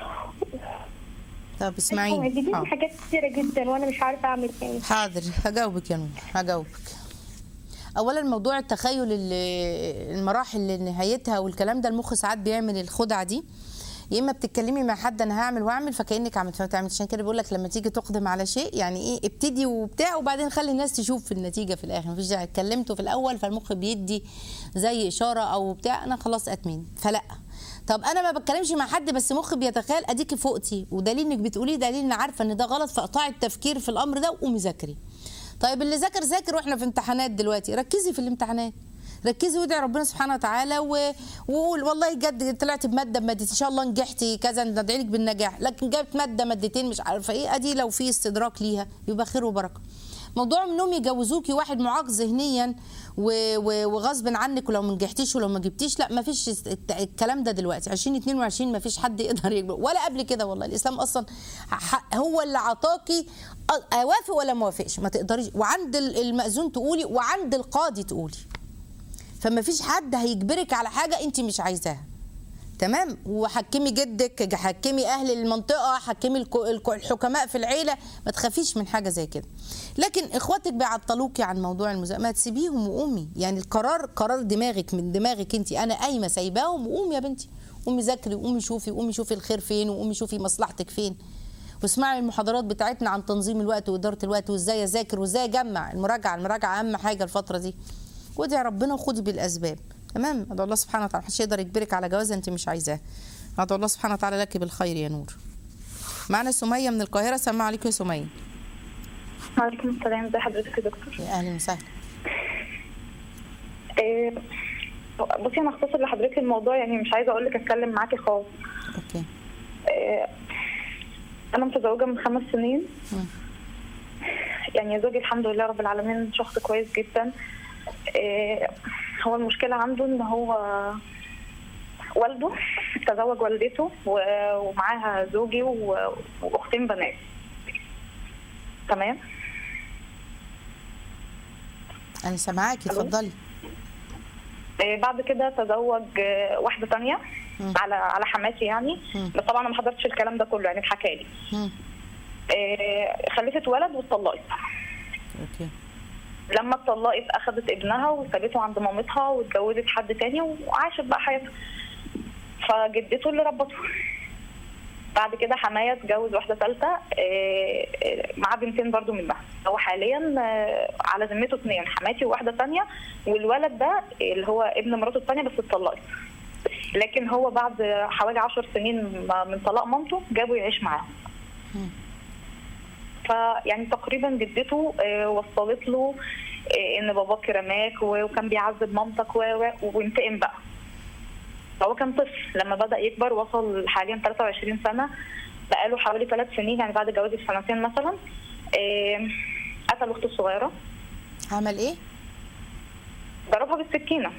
طب اسمعيني مهدديني حاضر. حاجات كتيرة جدا وانا مش عارفة اعمل ايه حاضر هجاوبك يا نور هجاوبك اولا موضوع التخيل اللي- المراحل اللي نهايتها والكلام ده المخ ساعات بيعمل الخدعه دي يا اما بتتكلمي مع حد انا هعمل واعمل فكانك عملت فما تعملش عشان كده بيقول لك لما تيجي تقدم على شيء يعني ايه ابتدي وبتاع وبعدين خلي الناس تشوف في النتيجه في الاخر مفيش داعي اتكلمته في الاول فالمخ بيدي زي اشاره او بتاع انا خلاص اتمين فلا طب انا ما بتكلمش مع حد بس مخي بيتخيل اديكي فوقتي ودليل انك بتقولي دليل ان عارفه ان ده غلط فاقطعي التفكير في الامر ده وقومي ذاكري طيب اللي ذاكر ذاكر واحنا في امتحانات دلوقتي ركزي في الامتحانات ركزي وادعي ربنا سبحانه وتعالى و- وقول والله جد طلعت بماده بمادتين ان شاء الله نجحتي كذا ندعي لك بالنجاح لكن جابت ماده مادتين مش عارفه ايه ادي لو في استدراك ليها يبقى خير وبركه موضوع انهم يجوزوكي واحد معاق ذهنيا و- و- وغصب عنك ولو ما نجحتيش ولو ما جبتيش لا ما فيش الت- الكلام ده دلوقتي 2022 ما فيش حد يقدر يجبر ولا قبل كده والله الاسلام اصلا ح- هو اللي عطاكي أ- اوافق ولا ما اوافقش ما تقدريش وعند ال- المأذون تقولي وعند القاضي تقولي فما فيش حد هيجبرك على حاجه انت مش عايزاها تمام وحكمي جدك حكمي اهل المنطقه حكمي الك- الك- الحكماء في العيله ما تخافيش من حاجه زي كده لكن اخواتك بيعطلوكي عن موضوع المذاكره ما تسيبيهم وقومي يعني القرار قرار دماغك من دماغك انت انا قايمه سايباهم وقومي يا بنتي قومي ذاكري وقومي شوفي وقومي شوفي الخير فين وقومي شوفي مصلحتك فين واسمعي المحاضرات بتاعتنا عن تنظيم الوقت واداره الوقت وازاي اذاكر وازاي اجمع المراجعه المراجعه اهم حاجه الفتره دي وادعي ربنا وخدي بالاسباب تمام ادعو الله سبحانه وتعالى محدش يقدر يجبرك على جوازه انت مش عايزاه ادعو الله سبحانه وتعالى لك بالخير يا نور معنا سميه من القاهره سلام عليكم يا سميه وعليكم السلام ازي حضرتك يا دكتور يا اهلا وسهلا إيه، بصي انا اختصر لحضرتك الموضوع يعني مش عايزه اقول لك اتكلم معاكي خالص اوكي إيه، انا متزوجه من خمس سنين مم. يعني زوجي الحمد لله رب العالمين شخص كويس جدا إيه، هو المشكله عنده ان هو والده تزوج والدته و- ومعاها زوجي و- واختين بنات تمام انا سامعاكي ألو؟ اتفضلي إيه، بعد كده تزوج آه، واحده تانية مم. على على حماتي يعني مم. بس طبعا انا ما حضرتش الكلام ده كله يعني اتحكى لي مم. إيه، خلفت ولد واتطلقت اوكي لما اتطلقت اخذت ابنها وسابته عند مامتها واتجوزت حد تاني وعاشت بقى حياتها فجدته اللي ربته بعد كده حماية اتجوز واحدة ثالثة إيه، إيه، معاه بنتين برضو منها هو حاليا آه، على ذمته اثنين حماتي وواحدة تانية والولد ده اللي هو ابن مراته الثانية بس اتطلقت لكن هو بعد حوالي عشر سنين من طلاق مامته جابه يعيش معاهم مم. فيعني تقريبا جدته آه، وصلت له آه، ان باباك رماك و- وكان بيعذب مامتك و- و- وانتقم بقى فهو كان طفل لما بدا يكبر وصل حاليا 23 سنه بقاله حوالي ثلاث سنين يعني بعد جوازي بسنتين مثلا آه، قتل اخته الصغيره عمل ايه ضربها بالسكينه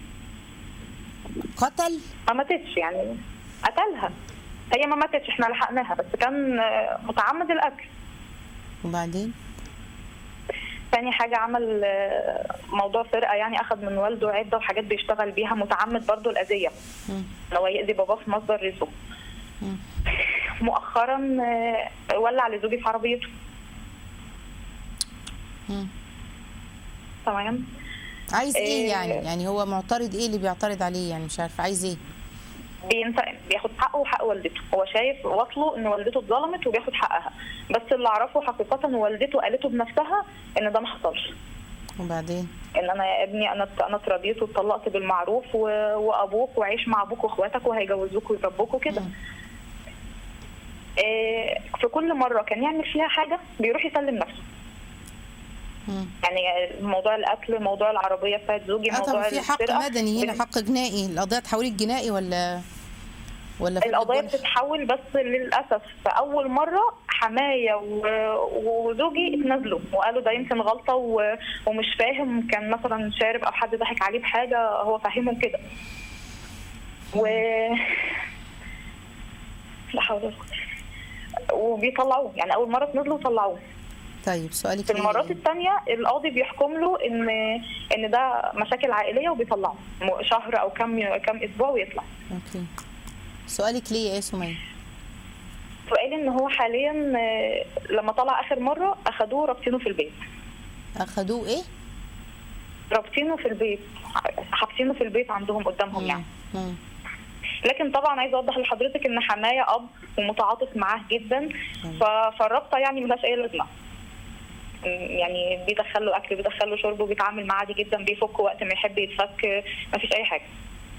قتل ما ماتتش يعني قتلها هي ما ماتتش احنا لحقناها بس كان آه، متعمد القتل وبعدين تاني حاجة عمل آه، موضوع سرقة يعني أخذ من والده عدة وحاجات بيشتغل بيها متعمد برضو الأذية مم. إن هو يأذي باباه في مصدر رزقه مم. مؤخرا آه، ولع لزوجي في عربيته مم. تمام عايز ايه إيه. يعني يعني هو معترض ايه اللي بيعترض عليه يعني مش عارفه عايز ايه بينتقم بياخد حقه وحق والدته هو شايف واصله ان والدته اتظلمت وبياخد حقها بس اللي اعرفه حقيقة ان والدته قالته بنفسها ان ده ما حصلش وبعدين ان انا يا ابني انا انا اترضيت واتطلقت بالمعروف و... وابوك وعيش مع ابوك واخواتك وهيجوزوك ويربوك وكده مم. آه، في كل مره كان يعمل فيها حاجه بيروح يسلم نفسه مم. يعني موضوع القتل موضوع العربيه بتاعت زوجي اه موضوع طبعا في حق السرقة. مدني هنا حق جنائي القضيه اتحولت جنائي ولا ولا في القضيه الجنح؟ بتتحول بس للاسف في اول مره حمايه و- وزوجي اتنازلوا وقالوا ده يمكن غلطه و- ومش فاهم كان مثلا شارب او حد ضحك عليه بحاجه هو فاهمهم كده و لا حول ولا قوه وبيطلعوه يعني اول مره اتنازلوا وطلعوه طيب سؤالك في ليه المرات إيه؟ الثانيه القاضي بيحكم له ان ان ده مشاكل عائليه وبيطلعه م- شهر او كم كم اسبوع ويطلع اوكي سؤالك ليه ايه سمية سؤالي ان هو حاليا آه، لما طلع اخر مره اخدوه رابطينه في البيت اخدوه ايه رابطينه في البيت حابسينه في البيت عندهم قدامهم يعني مم. لكن طبعا عايزه اوضح لحضرتك ان حمايه اب ومتعاطف معاه جدا ف- فالرابطه يعني ملهاش اي لازمه م- يعني بيدخل له اكل بيدخل له شرب وبيتعامل معاه عادي جدا بيفك وقت ما يحب يتفك ما فيش اي حاجه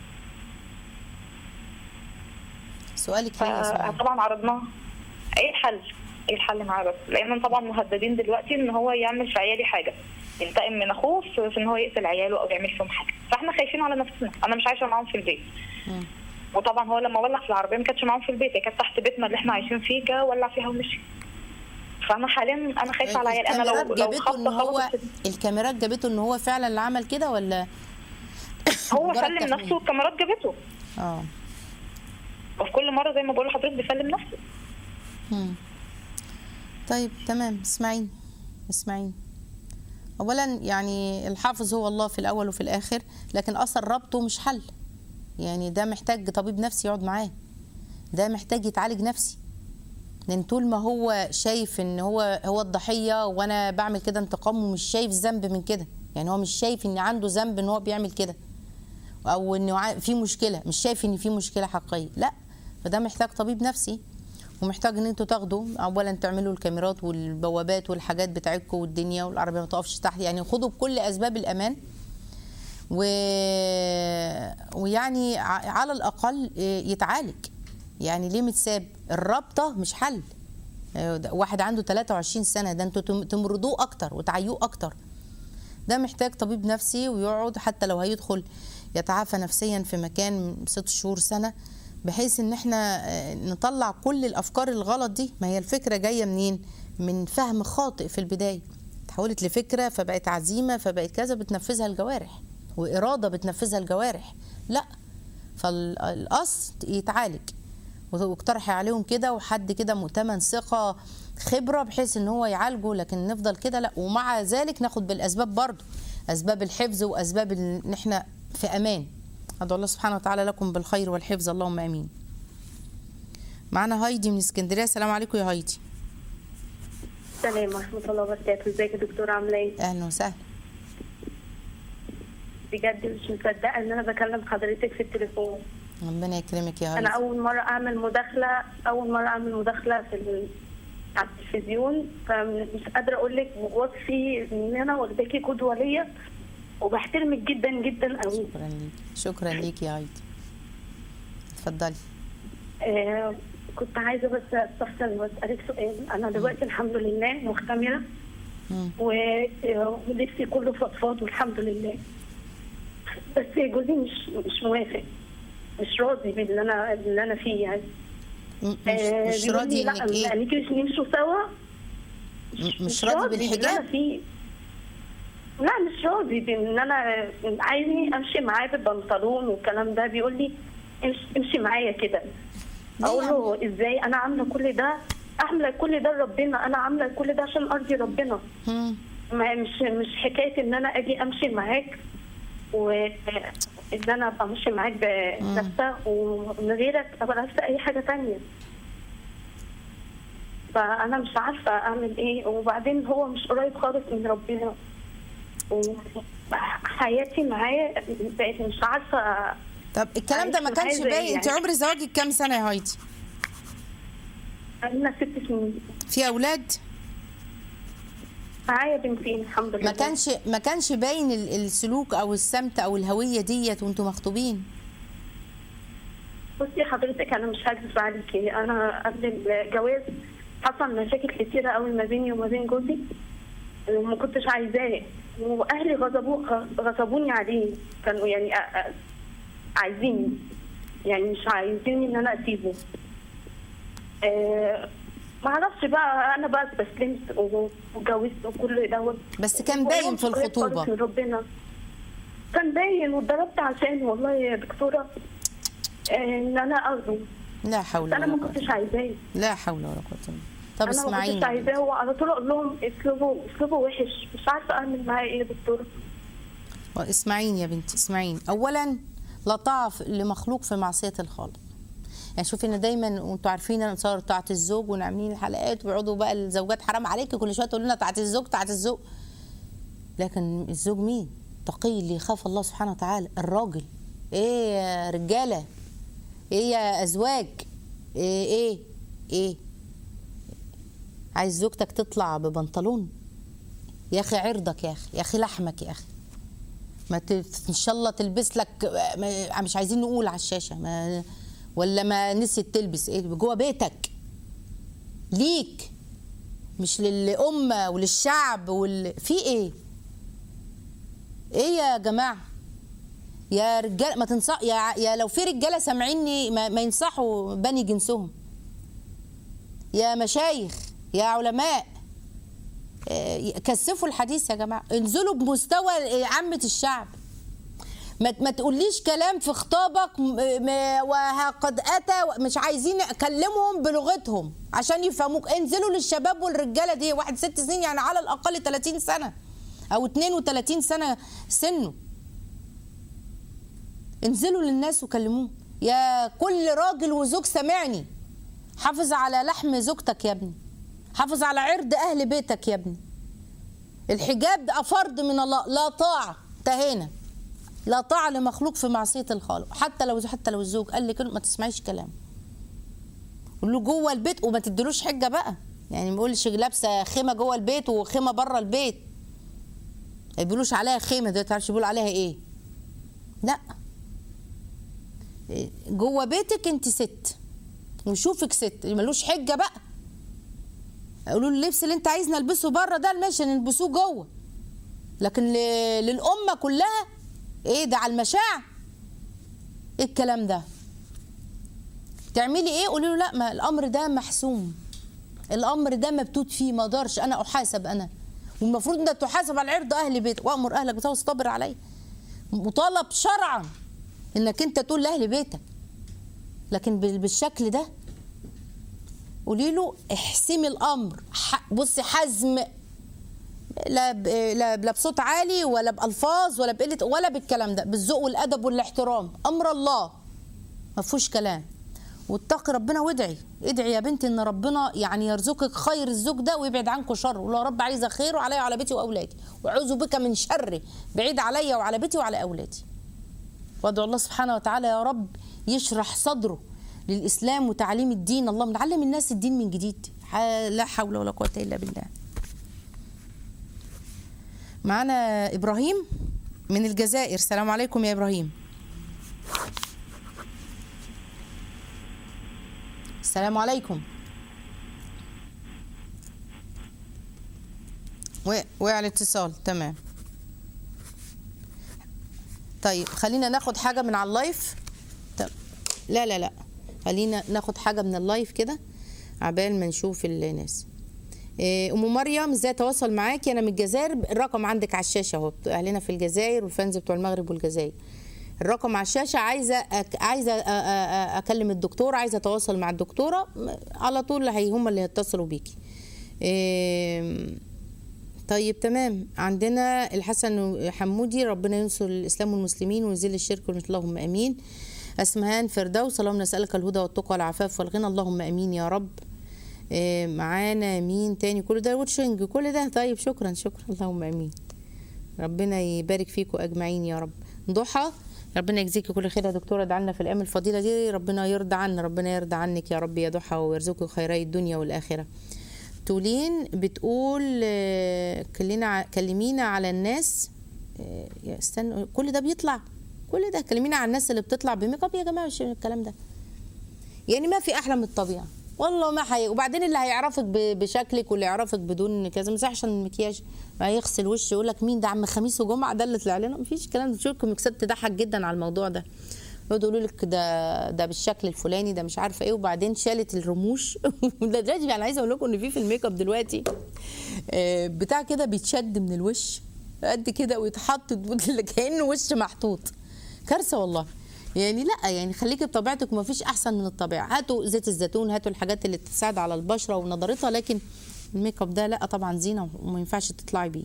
سؤالك ليه يا سمية فطبعا عرضناه ايه الحل؟ ايه الحل معاه بس؟ لان طبعا مهددين دلوقتي ان هو يعمل في عيالي حاجه ينتقم من اخوه في في ان هو يقتل عياله او يعمل فيهم حاجه فاحنا خايفين على نفسنا انا مش عايشه معاهم في البيت مم. وطبعا هو لما ولع في العربيه ما كانتش معاهم في البيت هي كانت تحت بيتنا اللي احنا عايشين فيه جه ولع فيها ومشي فانا حاليا انا خايفه على العيال انا لو الكاميرات لو جابته ان خبطه هو خبطت الكاميرات جابته ان هو فعلا اللي عمل كده ولا هو مجرد سلم تخمين؟ نفسه والكاميرات جابته اه وفي كل مره زي ما بقول لحضرتك بيسلم نفسه مم. طيب تمام اسمعيني اسمعيني اولا يعني الحافظ هو الله في الاول وفي الاخر لكن اثر ربطه مش حل يعني ده محتاج طبيب نفسي يقعد معاه ده محتاج يتعالج نفسي لان طول ما هو شايف ان هو هو الضحيه وانا بعمل كده انتقام ومش شايف ذنب من كده يعني هو مش شايف ان عنده ذنب ان هو بيعمل كده او انه ع- في مشكله مش شايف ان في مشكله حقيقيه لا فده محتاج طبيب نفسي ومحتاج ان انتوا تاخدوا اولا تعملوا الكاميرات والبوابات والحاجات بتاعتكم والدنيا والعربيه ما تقفش تحت يعني خدوا بكل اسباب الامان و... ويعني ع- على الاقل يتعالج يعني ليه متساب الرابطه مش حل ده واحد عنده 23 سنه ده انتوا تم- تمرضوه اكتر وتعيوه اكتر ده محتاج طبيب نفسي ويقعد حتى لو هيدخل يتعافى نفسيا في مكان ست شهور سنه بحيث ان احنا آه، نطلع كل الافكار الغلط دي ما هي الفكره جايه منين من فهم خاطئ في البدايه تحولت لفكره فبقت عزيمه فبقت كذا بتنفذها الجوارح واراده بتنفذها الجوارح لا فالاصل يتعالج واقترحي عليهم كده وحد كده مؤتمن ثقه خبره بحيث ان هو يعالجه لكن نفضل كده لا ومع ذلك ناخد بالاسباب برضه اسباب الحفظ واسباب ان احنا في امان ادعو الله سبحانه وتعالى لكم بالخير والحفظ اللهم امين معانا هايدي من اسكندريه السلام عليكم يا هايدي السلام ورحمة الله وبركاته، ازيك يا دكتورة عاملة ايه؟ اهلا وسهلا بجد مش مصدقة ان انا بكلم حضرتك في التليفون، ربنا يكرمك يا انا هايدي اول مرة اعمل مداخلة اول مرة اعمل مداخلة في ال... على التلفزيون فمش قادرة اقول لك وصفي ان انا واخداكي قدوة ليا وبحترمك جدا جدا قوي. شكرا ليك شكرا ليك يا هايدي اتفضلي آه كنت عايزة بس استفسر واسألك سؤال، انا دلوقتي الحمد لله مختمرة مم. و- ولبسي كله فضفاض والحمد لله بس جوزي مش مش موافق مش راضي باللي انا باللي انا فيه يعني م- مش, آه، مش بيقول راضي لي لا انك ايه ما نيجيش نمشوا سوا م- مش راضي باللي بالحجاب انا فيه لا مش راضي بان انا عايزني امشي معاه بالبنطلون والكلام ده بيقول لي امشي, امشي معايا كده ليه اقول يا له ازاي انا عامله كل ده اعمل كل ده لربنا انا عامله كل ده عشان ارضي ربنا مم. ما مش مش حكايه ان انا اجي امشي معاك وان انا ابقى ماشي معاك بنفسه ومن غيرك ابقى لابسه اي حاجه تانية فانا مش عارفه اعمل ايه وبعدين هو مش قريب خالص من ربنا وحياتي معاه بقت مش عارفه طب الكلام ده ما عايشة كانش معاه زي باين انت يعني. عمر زواجك كام سنه يا هايدي انا ست سنين في اولاد معايا بنتين الحمد لله ما كانش ما كانش باين ال- السلوك او السمت او الهويه ديت وانتوا مخطوبين بصي حضرتك انا مش هكذب عليكي انا قبل الجواز حصل مشاكل كتيره قوي ما بيني وما بين جوزي وما كنتش عايزاه واهلي غضبوه غضبوني عليه كانوا يعني أ- أ- عايزيني يعني مش عايزيني ان انا اسيبه أه ما اعرفش بقى انا بقى استسلمت واتجوزت وكل دوت بس كان باين في وهو مش قريب الخطوبة. خالص من ربنا كان باين واتضربت عشان والله يا دكتوره آه، ان انا اخده لا حول بس انا ولا ما قوه كنتش عايزاه لا حول ولا قوه الا بالله طب انا ما اسمعيني كنتش عايزاه وعلى طول اقول لهم اسلوبه اسلوبه وحش مش عارفه اعمل معاه ايه يا دكتوره اسمعيني يا بنتي اسمعيني اولا لا طاعه في- لمخلوق في معصيه الخالق يعني شوفي ان دايما وانتوا عارفين انا صار طاعه الزوج ونعملين الحلقات ويقعدوا بقى الزوجات حرام عليكي كل شويه تقولوا لنا طاعه الزوج طاعه الزوج لكن الزوج مين تقي اللي يخاف الله سبحانه وتعالى الراجل ايه يا رجاله ايه يا ازواج ايه ايه ايه عايز زوجتك تطلع ببنطلون يا اخي عرضك يا اخي يا اخي لحمك يا اخي ما ت... ان شاء الله تلبس لك ما... مش عايزين نقول على الشاشه ما... ولا ما نسيت تلبس ايه جوه بيتك ليك مش للأمة وللشعب وال... في ايه ايه يا جماعه يا رجال ما تنصح يا, ع- يا لو في رجاله سامعيني ما... ما ينصحوا بني جنسهم يا مشايخ يا علماء آه، كثفوا الحديث يا جماعه انزلوا بمستوى عامه الشعب ما ما تقوليش كلام في خطابك م- م- وقد اتى مش عايزين اكلمهم بلغتهم عشان يفهموك انزلوا للشباب والرجاله دي واحد ست سنين يعني على الاقل 30 سنه او 32 سنه سنه انزلوا للناس وكلموهم يا كل راجل وزوج سامعني حافظ على لحم زوجتك يا ابني حافظ على عرض اهل بيتك يا ابني الحجاب ده فرض من الله لا طاعه انتهينا لا طاعه لمخلوق في معصيه الخالق حتى لو حتى لو الزوج قال لك ما تسمعيش كلام قول له جوه البيت وما تديلوش حجه بقى يعني ما يقولش لابسه خيمه جوه البيت وخيمه بره البيت ما بيقولوش عليها خيمه ده تعرفش بيقولوا عليها ايه لا إيه، جوه بيتك انت ست وشوفك ست ملوش حجه بقى قولوا له اللبس اللي انت عايز نلبسه بره ده ماشي نلبسوه جوه لكن ل- للامه كلها ايه ده على المشاع ايه الكلام ده تعملي ايه قولي له لا ما الامر ده محسوم الامر ده مبتوت فيه ما اقدرش انا احاسب انا والمفروض انك تحاسب على عرض اهل بيتك وامر اهلك بتاع واصطبر عليه مطالب شرعا انك انت تقول لاهل بيتك لكن بال- بالشكل ده قولي له احسمي الامر ح- بصي حزم لا ب- لا لا بصوت عالي ولا بالفاظ ولا بقله ولا بالكلام ده بالذوق والادب والاحترام امر الله ما فيهوش كلام واتقي ربنا وادعي ادعي يا بنتي ان ربنا يعني يرزقك خير الزوج ده ويبعد عنكم شره ولا يا رب عايزه خيره عليا وعلى بيتي واولادي واعوذ بك من شره بعيد عليا وعلى بيتي وعلى اولادي وادعو الله سبحانه وتعالى يا رب يشرح صدره للاسلام وتعليم الدين اللهم نعلم الناس الدين من جديد ح- لا حول ولا قوه الا بالله معانا ابراهيم من الجزائر السلام عليكم يا ابراهيم السلام عليكم وقع- وقع الاتصال تمام طيب خلينا ناخد حاجة من على اللايف طب لا لا لا خلينا ناخد حاجة من اللايف كده عبال ما نشوف الناس إيه، ام مريم ازاي اتواصل معاكي انا من الجزائر الرقم عندك على الشاشه اهو بتوع اهلنا في الجزائر والفانز بتوع المغرب والجزائر الرقم على الشاشه عايزه أك... عايزه أ- أ- أ- اكلم الدكتور عايزه اتواصل مع الدكتوره م- على طول هي هم اللي هيتصلوا بيكي إيه، طيب تمام عندنا الحسن حمودي ربنا ينصر الاسلام والمسلمين ويذل الشرك والمثل اللهم امين اسمهان فردوس اللهم نسالك الهدى والتقى والعفاف والغنى اللهم امين يا رب إيه، معانا مين تاني كل ده واتشنج كل ده طيب شكرا شكرا اللهم امين ربنا يبارك فيكم اجمعين يا رب ضحى ربنا يجزيكي كل خير يا دكتوره ادعنا في الايام الفضيله دي ربنا يرضى عنا ربنا يرضى عنك يا رب يا ضحى ويرزقك خيري الدنيا والاخره تولين بتقول آه، كلنا ع- كلمينا على الناس آه، يا استنى كل ده بيطلع كل ده كلمينا على الناس اللي بتطلع بميك اب يا جماعه مش الكلام ده يعني ما في احلى من الطبيعه والله ما حي وبعدين اللي هيعرفك ب- بشكلك واللي يعرفك بدون كذا مش عشان المكياج ما يغسل وشه يقول لك مين ده عم خميس وجمعه ده اللي طلع لنا مفيش الكلام ده شوفكم مكسات تضحك جدا على الموضوع ده يقعدوا يقولوا لك ده ده بالشكل الفلاني ده مش عارفه ايه وبعدين شالت الرموش ده دلوقتي يعني عايزه اقول لكم ان في في الميك اب دلوقتي آه، بتاع كده بيتشد من الوش قد كده ويتحط كانه وش محطوط كارثه والله يعني لا يعني خليكي بطبيعتك ومفيش احسن من الطبيعه هاتوا زيت الزيتون هاتوا الحاجات اللي تساعد على البشره ونضارتها لكن الميك اب ده لا طبعا زينه وما ينفعش تطلعي بيه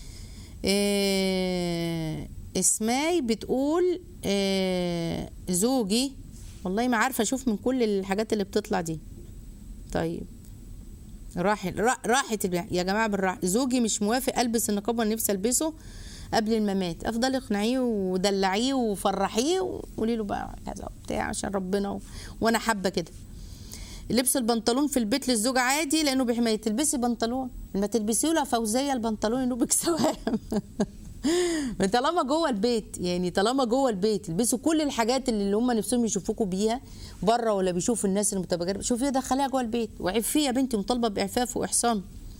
إيه اسماي بتقول إيه زوجي والله ما عارفه اشوف من كل الحاجات اللي بتطلع دي طيب راح را- راحت الب- يا جماعه بالراحه زوجي مش موافق البس النقاب وانا نفسي البسه قبل الممات افضل اقنعيه ودلعيه وفرحيه وقولي له بقى كذا وبتاع عشان ربنا و... وانا حابه كده لبس البنطلون في البيت للزوج عادي لانه بيحمي تلبسي بنطلون ما تلبسيه له فوزيه البنطلون ينوبك سوام طالما جوه البيت يعني طالما جوه البيت البسوا كل الحاجات اللي, اللي هم نفسهم يشوفوكوا بيها بره ولا بيشوفوا الناس المتبجره شوفيها دخليها جوه البيت وعفيه يا بنتي مطالبه باعفاف واحصان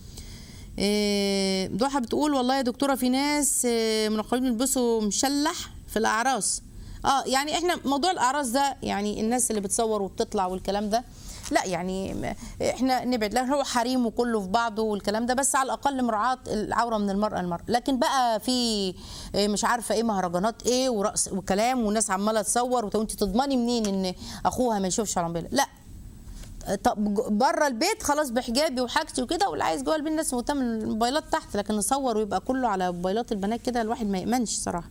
إيه، ضحى بتقول والله يا دكتوره في ناس إيه، منقبين بيلبسوا مشلح في الاعراس اه يعني احنا موضوع الاعراس ده يعني الناس اللي بتصور وبتطلع والكلام ده لا يعني م- احنا نبعد لان هو حريم وكله في بعضه والكلام ده بس على الاقل مراعاه العوره من المراه للمراه لكن بقى في إيه مش عارفه ايه مهرجانات ايه ورقص وكلام والناس عماله تصور وت- وانت تضمني منين ان اخوها ما يشوفش على موبايل لا طب ج- بره البيت خلاص بحجابي وحاجتي وكده واللي عايز جوه البيت الناس مهتم الموبايلات تحت لكن نصور ويبقى كله على موبايلات البنات كده الواحد ما يامنش صراحه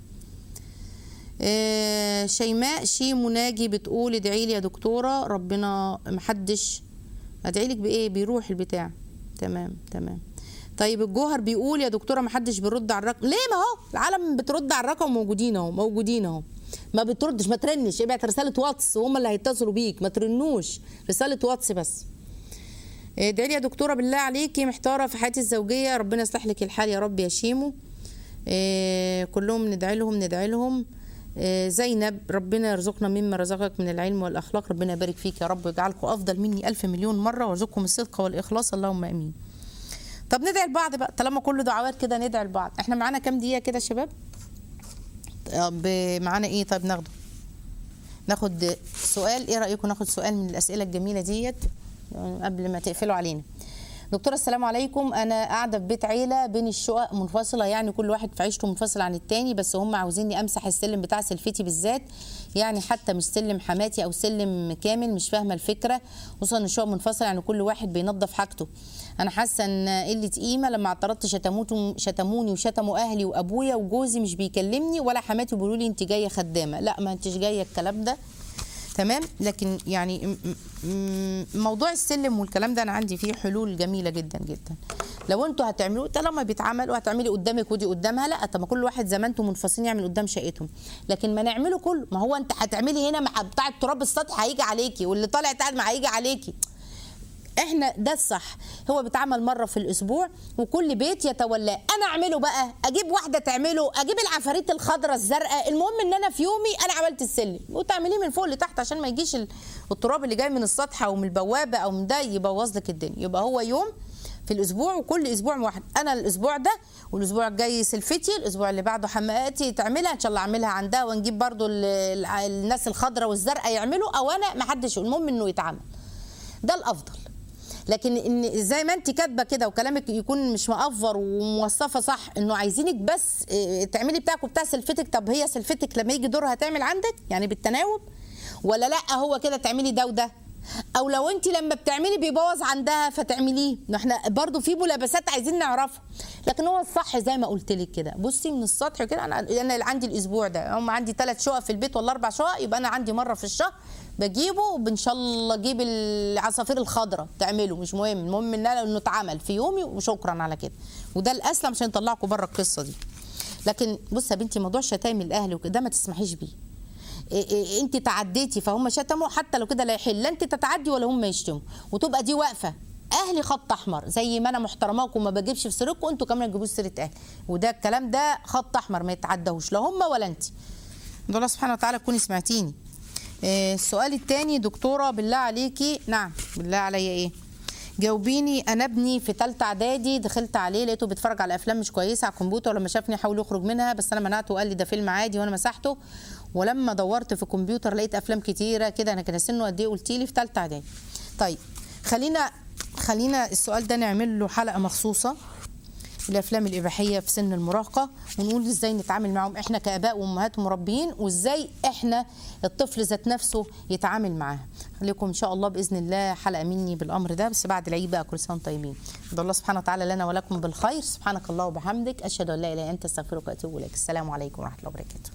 آه، شيماء شي مناجي بتقول ادعي لي يا دكتوره ربنا محدش ادعي لك بايه بيروح البتاع تمام تمام طيب الجوهر بيقول يا دكتوره محدش بيرد على الرقم ليه ما هو العالم بترد على الرقم موجودين اهو موجودين اهو ما بتردش ما ترنش ابعت رساله واتس وهم اللي هيتصلوا بيك ما ترنوش رساله واتس بس ادعي لي يا دكتوره بالله عليكي محتاره في حياتي الزوجيه ربنا يصلح لك الحال يا رب يا شيمو إيه، كلهم ندعي لهم ندعي لهم إيه، زينب ربنا يرزقنا مما رزقك من العلم والاخلاق ربنا يبارك فيك يا رب ويجعلكم افضل مني الف مليون مره ويرزقكم الصدق والاخلاص اللهم امين طب ندعي لبعض بقى طالما كله دعوات كده ندعي لبعض احنا معانا كام دقيقه كده يا شباب طب معانا ايه طيب ناخده ناخد سؤال ايه رايكم ناخد سؤال من الاسئله الجميله ديت يعني قبل ما تقفلوا علينا دكتورة السلام عليكم انا قاعده في بيت عيله بين الشقق منفصله يعني كل واحد في عيشته منفصل عن التاني بس هم عاوزيني امسح السلم بتاع سلفتي بالذات يعني حتى مش سلم حماتي او سلم كامل مش فاهمه الفكره خصوصا ان الشقق منفصله يعني كل واحد بينظف حاجته انا حاسه ان قله قيمه لما اعترضت شتموتهم شتموني وشتموا اهلي وابويا وجوزي مش بيكلمني ولا حماتي بيقولوا لي انت جايه خدامه لا ما انتش جايه الكلام ده تمام لكن يعني م- م- موضوع السلم والكلام ده انا عندي فيه حلول جميله جدا جدا لو انتوا هتعملوه طالما بيتعمل وهتعملي قدامك ودي قدامها لا طب ما كل واحد زي ما انتوا منفصلين يعمل قدام شقتهم لكن ما نعمله كله ما هو انت هتعملي هنا مع بتاع التراب السطح هيجي عليكي واللي طالع تعال ما هيجي عليكي احنا ده الصح هو بيتعمل مره في الاسبوع وكل بيت يتولاه انا اعمله بقى اجيب واحده تعمله اجيب العفاريت الخضراء الزرقاء المهم ان انا في يومي انا عملت السلم وتعمليه من فوق لتحت عشان ما يجيش ال- التراب اللي جاي من السطح او من البوابه او من ده يبوظ لك الدنيا يبقى هو يوم في الاسبوع وكل اسبوع واحد انا الاسبوع ده والاسبوع الجاي سلفتي الاسبوع اللي بعده حماتي تعملها ان شاء الله اعملها عندها ونجيب برضو ال- ال- الناس الخضراء والزرقاء يعملوا او انا ما حدش يقول. المهم انه يتعمل ده الافضل لكن ان زي ما انت كاتبه كده وكلامك يكون مش مقفر وموصفه صح انه عايزينك بس اه، تعملي بتاعك وبتاع سلفتك طب هي سلفتك لما يجي دورها هتعمل عندك يعني بالتناوب ولا لا هو كده تعملي ده وده او لو انت لما بتعملي بيبوظ عندها فتعمليه ما احنا برضو في ملابسات عايزين نعرفها لكن هو الصح زي ما قلت لك كده بصي من السطح كده انا انا اللي عندي الاسبوع ده هم عندي ثلاث شقق في البيت ولا اربع شقق يبقى انا عندي مره في الشهر بجيبه وان شاء الله اجيب العصافير الخضراء تعمله مش مهم المهم ان انا انه اتعمل في يومي وشكرا على كده وده الاسلم عشان نطلعكم بره القصه دي لكن بصي يا بنتي موضوع شتايم الاهل وكده ده ما تسمحيش بيه إيه إيه انت تعديتي فهم شتموا حتى لو كده لا يحل لا انت تتعدي ولا هم يشتموا وتبقى دي واقفه اهلي خط احمر زي ما انا محترماكم وما بجيبش في سيرتكم انتوا كمان ما تجيبوش سيره اهلي وده الكلام ده خط احمر ما يتعداهوش لا هم ولا انت ده الله سبحانه وتعالى تكوني سمعتيني إيه السؤال الثاني دكتوره بالله عليكي نعم بالله عليا ايه جاوبيني انا ابني في ثالثه اعدادي دخلت عليه لقيته بيتفرج على افلام مش كويسه على الكمبيوتر لما شافني حاول يخرج منها بس انا منعته وقال لي ده فيلم عادي وانا مسحته ولما دورت في الكمبيوتر لقيت افلام كتيره كده انا كان سنه قد ايه قلتي لي في ثالثه اعدادي طيب خلينا خلينا السؤال ده نعمل له حلقه مخصوصه الافلام الاباحيه في سن المراهقه ونقول ازاي نتعامل معاهم احنا كاباء وامهات مربيين وازاي احنا الطفل ذات نفسه يتعامل معاه خليكم ان شاء الله باذن الله حلقه مني بالامر ده بس بعد العيد بقى كل سنه وانتم طيبين ادعو الله سبحانه وتعالى لنا ولكم بالخير سبحانك الله وبحمدك اشهد ان لا اله الا انت استغفرك واتوب اليك السلام عليكم ورحمه الله وبركاته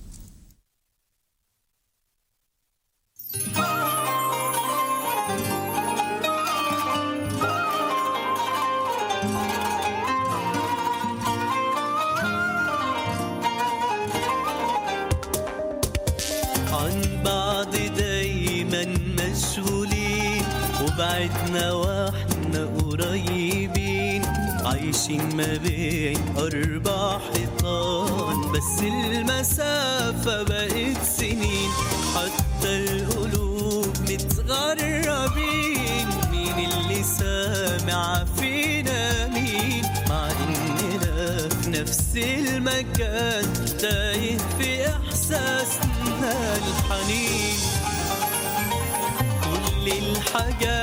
عن بعض دايما مشغولين وبعدنا واحنا قريبين عايشين ما بين أربع حيطان بس المسافة بقت سنين حتى القلوب متغربين مين اللي سامع فينا مين مع إننا في نفس المكان تايه في إحساسنا الحنين كل الحاجات